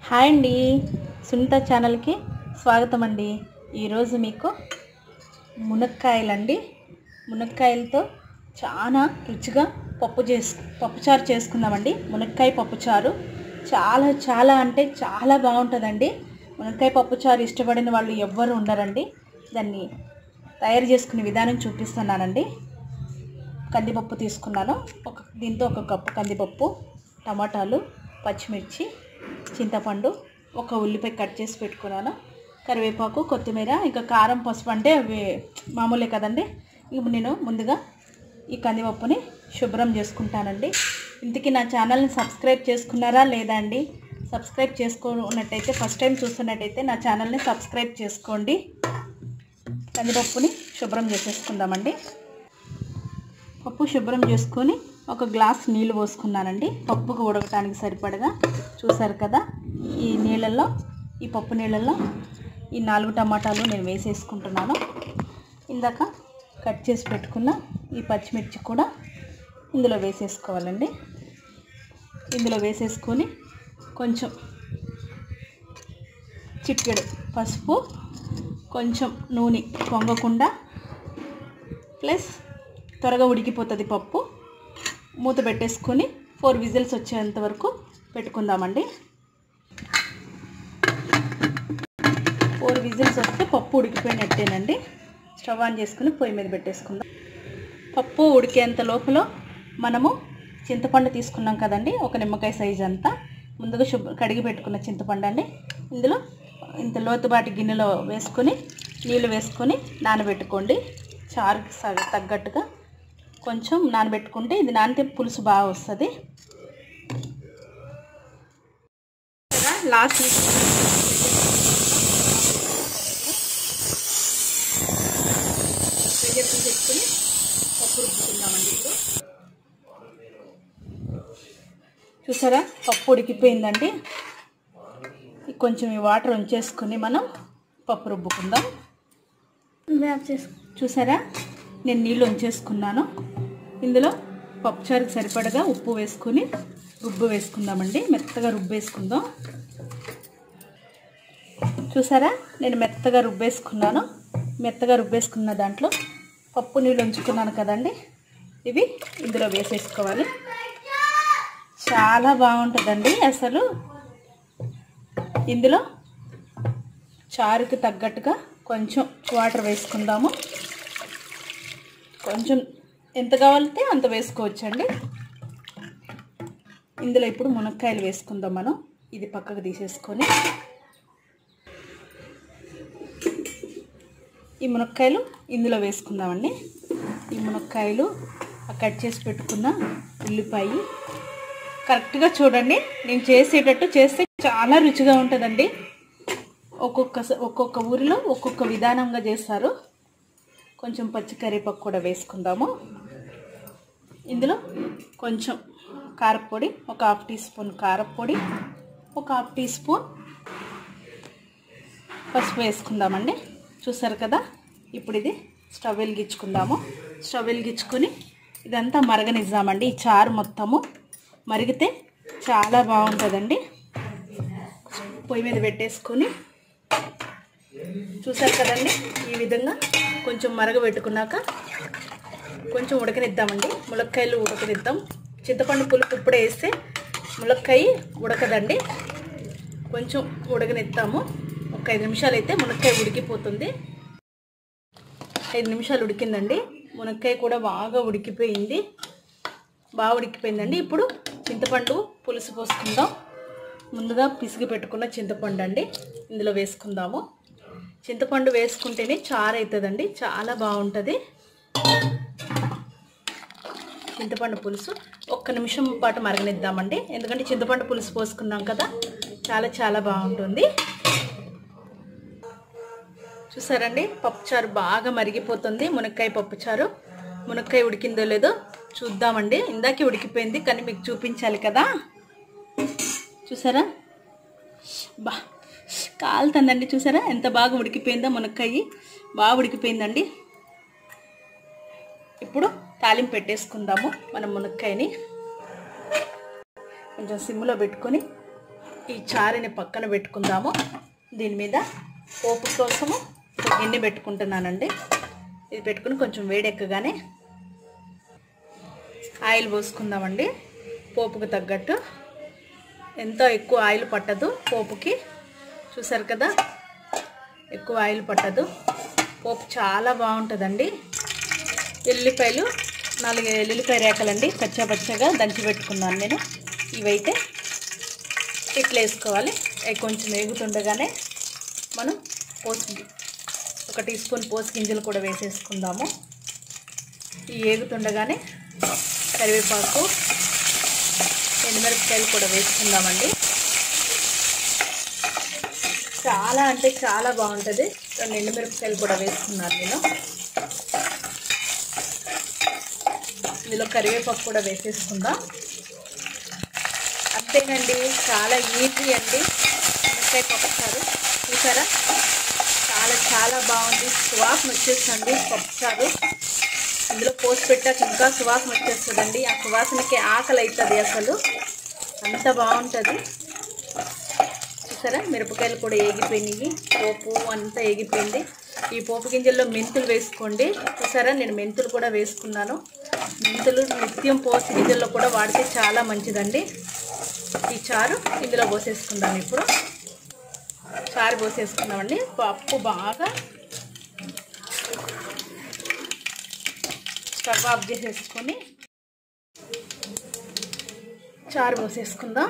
hi అండి సునీత ఛానల్కి స్వాగతం అండి ఈరోజు మీకు మునక్కాయలండి మునక్కాయలతో చాలా రుచిగా పప్పు చేసు పప్పుచారు చేసుకుందామండి మునక్కాయ పప్పుచారు చాలా చాలా అంటే చాలా బాగుంటుందండి మునక్కాయ పప్పుచారు ఇష్టపడిన వాళ్ళు ఎవ్వరు ఉండరండి దాన్ని తయారు చేసుకునే విధానం చూపిస్తున్నానండి కందిపప్పు తీసుకున్నాను ఒక దీంతో ఒక కప్పు కందిపప్పు టమాటాలు పచ్చిమిర్చి చింతపండు ఒక ఉల్లిపాయ కట్ చేసి పెట్టుకున్నాను కరివేపాకు కొత్తిమీర ఇంకా కారం పసుపు అంటే అవి మామూలే కదండి ఇప్పుడు నేను ముందుగా ఈ కందిపప్పుని శుభ్రం చేసుకుంటానండి ఇంతకీ నా ఛానల్ని సబ్స్క్రైబ్ చేసుకున్నారా లేదా అండి సబ్స్క్రైబ్ చేసుకున్నట్టయితే ఫస్ట్ టైం చూస్తున్నట్టయితే నా ఛానల్ని సబ్స్క్రైబ్ చేసుకోండి కందిపప్పుని శుభ్రం చేసేసుకుందామండి పప్పు శుభ్రం చేసుకొని ఒక గ్లాస్ నీళ్ళు పోసుకున్నానండి పప్పుకు ఉడకటానికి సరిపడగా చూసారు కదా ఈ నీళ్ళల్లో ఈ పప్పు నీళ్ళల్లో ఈ నాలుగు టమాటాలు నేను వేసేసుకుంటున్నాను ఇందాక కట్ చేసి పెట్టుకున్న ఈ పచ్చిమిర్చి కూడా ఇందులో వేసేసుకోవాలండి ఇందులో వేసేసుకొని కొంచెం చిటికెడు పసుపు కొంచెం నూనె పొంగకుండా ప్లస్ త్వరగా ఉడికిపోతుంది పప్పు మూత పెట్టేసుకొని ఫోర్ విజిల్స్ వచ్చేంత వరకు పెట్టుకుందామండి ఫోర్ విజిల్స్ వస్తే పప్పు ఉడికిపోయినట్టేనండి స్టవ్ ఆన్ చేసుకుని పొయ్యి మీద పెట్టేసుకుందాం పప్పు ఉడికేంత లోపల మనము చింతపండు తీసుకున్నాం కదండి ఒక నిమ్మకాయ సైజ్ అంతా ముందుగా శుభ్ర కడిగి పెట్టుకున్న చింతపండు అండి ఇందులో ఇంత లోతుబాటి గిన్నెలో వేసుకొని నీళ్ళు వేసుకొని నానబెట్టుకోండి చారుకి సగ తగ్గట్టుగా కొంచెం నానబెట్టుకుంటే ఇది నానితే పులుసు బాగా వస్తుంది లాస్ట్ పెట్టుకుని పప్పు రుబ్బుకుందామండి ఇప్పుడు చూసారా పప్పు ఉడికిపోయిందండి కొంచెం ఈ వాటర్ ఉంచేసుకొని మనం పప్పు రుబ్బుకుందాం చూసారా నేను నీళ్ళు ఉంచేసుకున్నాను ఇందులో పప్పుచారుకి సరిపడగా ఉప్పు వేసుకొని రుబ్బు వేసుకుందామండి మెత్తగా రుబ్బు వేసుకుందాం చూసారా నేను మెత్తగా రుబ్బేసుకున్నాను మెత్తగా రుబ్బేసుకున్న దాంట్లో పప్పు నీళ్ళు ఉంచుకున్నాను కదండి ఇవి ఇందులో వేసేసుకోవాలి చాలా బాగుంటుందండి అసలు ఇందులో చారుకి తగ్గట్టుగా కొంచెం వాటర్ వేసుకుందాము కొంచెం ఎంత కావాలంటే అంత వేసుకోవచ్చండి ఇందులో ఇప్పుడు మునక్కాయలు వేసుకుందాం మనం ఇది పక్కకు తీసేసుకొని ఈ మునక్కాయలు ఇందులో వేసుకుందామండి ఈ మునక్కాయలు కట్ చేసి పెట్టుకున్న ఉల్లిపాయ కరెక్ట్గా చూడండి నేను చేసేటట్టు చేస్తే చాలా రుచిగా ఉంటుందండి ఒక్కొక్క ఒక్కొక్క ఊరిలో ఒక్కొక్క విధానంగా చేస్తారు కొంచెం పచ్చి కరివేపాకు కూడా వేసుకుందాము ఇందులో కొంచెం కారపొడి ఒక హాఫ్ టీ స్పూన్ కారపొడి ఒక హాఫ్ టీ స్పూన్ పసుపు వేసుకుందామండి చూసారు కదా ఇప్పుడు ఇది స్టవ్ వెలిగించుకుందాము స్టవ్ వెలిగించుకొని ఇదంతా మరగనిద్దామండి ఈ చారు మొత్తము మరిగితే చాలా బాగుంటుందండి పొయ్యి మీద పెట్టేసుకొని చూసారు కదండి ఈ విధంగా కొంచెం మరగబెట్టుకున్నాక కొంచెం ఉడకనిద్దామండి ములక్కాయలు ఉడకనిద్దాం చింతపండు పులుపు ఇప్పుడే వేస్తే ములక్కాయ ఉడకదండి కొంచెం ఉడకనిద్దాము ఒక ఐదు నిమిషాలు అయితే మునక్కాయ ఉడికిపోతుంది ఐదు నిమిషాలు ఉడికిందండి మునక్కాయ కూడా బాగా ఉడికిపోయింది బాగా ఉడికిపోయిందండి ఇప్పుడు చింతపండు పులుసు పోసుకుందాం ముందుగా పిసిగి పెట్టుకున్న చింతపండు అండి ఇందులో వేసుకుందాము చింతపండు వేసుకుంటేనే చారు అవుతుందండి చాలా బాగుంటుంది చింతపండు పులుసు ఒక్క నిమిషం పాటు మరగనిద్దామండి ఎందుకంటే చింతపండు పులుసు పోసుకున్నాం కదా చాలా చాలా బాగుంటుంది చూసారండి పప్పుచారు బాగా మరిగిపోతుంది మునక్కాయ పప్పుచారు మునక్కాయ ఉడికిందో లేదో చూద్దామండి ఇందాకే ఉడికిపోయింది కానీ మీకు చూపించాలి కదా చూసారా బా కాలుతుందండి చూసారా ఎంత బాగా ఉడికిపోయిందో మునక్కాయ బాగా ఉడికిపోయిందండి ఇప్పుడు తాలింపు పెట్టేసుకుందాము మనం మునక్కాయని కొంచెం సిమ్లో పెట్టుకొని ఈ చారుని పక్కన పెట్టుకుందాము దీని మీద పోపు కోసము ఒక గిన్నె పెట్టుకుంటున్నానండి ఇది పెట్టుకుని కొంచెం వేడెక్కగానే ఆయిల్ పోసుకుందామండి పోపుకు తగ్గట్టు ఎంతో ఎక్కువ ఆయిల్ పట్టదు పోపుకి చూసారు కదా ఎక్కువ ఆయిల్ పట్టదు పోపు చాలా బాగుంటుందండి ఎల్లిపాయలు నాలుగు ఎల్లిపాయ రేకలండి కచ్చా పచ్చగా దంచి పెట్టుకున్నాను నేను ఇవైతే ఇట్లా వేసుకోవాలి అవి కొంచెం వేగుతుండగానే మనం పోసి ఒక టీ స్పూన్ పోసి గింజలు కూడా వేసేసుకుందాము ఈ వేగుతుండగానే కరివేపాకు ఎండుమిరపకాయలు కూడా వేసుకుందామండి చాలా అంటే చాలా బాగుంటుంది రెండు ఎండుమిరపకాయలు కూడా వేసుకున్నాను నేను ఇందులో కరివేపాకు కూడా వేసేసుకుందాం అంతేనండి చాలా ఈజీ అండి మిరపకాయ పప్పుచారు చూసారా చాలా చాలా బాగుంది సువాసన వచ్చేస్తుంది పప్పుచారు ఇందులో పోసి పెట్టాక ఇంకా సువాసన వచ్చేస్తుందండి ఆ సువాసనకి ఆకలి అవుతుంది అసలు అంత బాగుంటుంది చూసారా మిరపకాయలు కూడా ఏగిపోయినాయి పోపు అంతా ఏగిపోయింది ఈ పోపు గింజల్లో మెంతులు వేసుకోండి చూసారా నేను మెంతులు కూడా వేసుకున్నాను మెంతులు నిత్యం పోసి గింజల్లో కూడా వాడితే చాలా మంచిదండి ఈ చారు ఇందులో పోసేసుకుందాం ఇప్పుడు చారు పోసేసుకున్నామండి పప్పు బాగా స్టవ్ ఆఫ్ చేసేసుకొని చారు పోసేసుకుందాం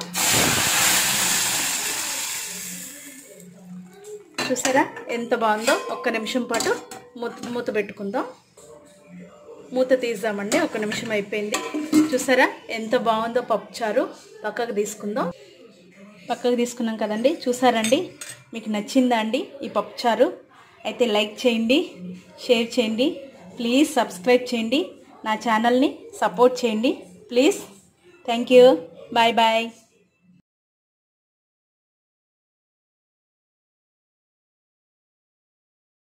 చూసారా ఎంత బాగుందో ఒక్క నిమిషం పాటు మూత మూత పెట్టుకుందాం మూత తీద్దామండి ఒక నిమిషం అయిపోయింది చూసారా ఎంత బాగుందో పప్పుచారు పక్కకు తీసుకుందాం పక్కకు తీసుకున్నాం కదండి చూసారండి మీకు నచ్చిందా అండి ఈ పప్పుచారు అయితే లైక్ చేయండి షేర్ చేయండి ప్లీజ్ సబ్స్క్రైబ్ చేయండి నా ఛానల్ని సపోర్ట్ చేయండి please thank you bye bye